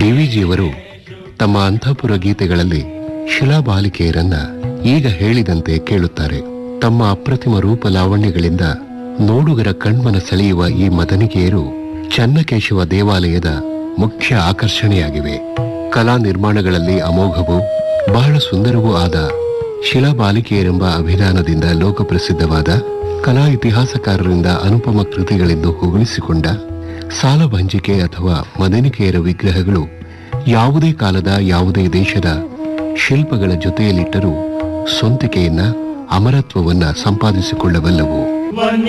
ಡಿವಿಜಿಯವರು ತಮ್ಮ ಅಂತಃಪುರ ಗೀತೆಗಳಲ್ಲಿ ಶಿಲಾಬಾಲಿಕೆಯರನ್ನ ಈಗ ಹೇಳಿದಂತೆ ಕೇಳುತ್ತಾರೆ ತಮ್ಮ ಅಪ್ರತಿಮ ರೂಪ ಲಾವಣ್ಯಗಳಿಂದ ನೋಡುಗರ ಕಣ್ಮನ ಸೆಳೆಯುವ ಈ ಮದನಿಕೆಯರು ಚನ್ನಕೇಶವ ದೇವಾಲಯದ ಮುಖ್ಯ ಆಕರ್ಷಣೆಯಾಗಿವೆ ಕಲಾ ನಿರ್ಮಾಣಗಳಲ್ಲಿ ಅಮೋಘವೂ ಬಹಳ ಸುಂದರವೂ ಆದ ಶಿಲಾಬಾಲಿಕೆಯರೆಂಬ ಅಭಿಧಾನದಿಂದ ಲೋಕಪ್ರಸಿದ್ಧವಾದ ಕಲಾ ಇತಿಹಾಸಕಾರರಿಂದ ಅನುಪಮ ಕೃತಿಗಳೆಂದು ಹೊಗಳಿಸಿಕೊಂಡ ಸಾಲಭಂಜಿಕೆ ಅಥವಾ ಮದನಿಕೆಯರ ವಿಗ್ರಹಗಳು ಯಾವುದೇ ಕಾಲದ ಯಾವುದೇ ದೇಶದ ಶಿಲ್ಪಗಳ ಜೊತೆಯಲ್ಲಿಟ್ಟರೂ ಸ್ವಂತಿಕೆಯನ್ನ ಅಮರತ್ವವನ್ನ ಸಂಪಾದಿಸಿಕೊಳ್ಳಬಲ್ಲವು ವನ್ಯ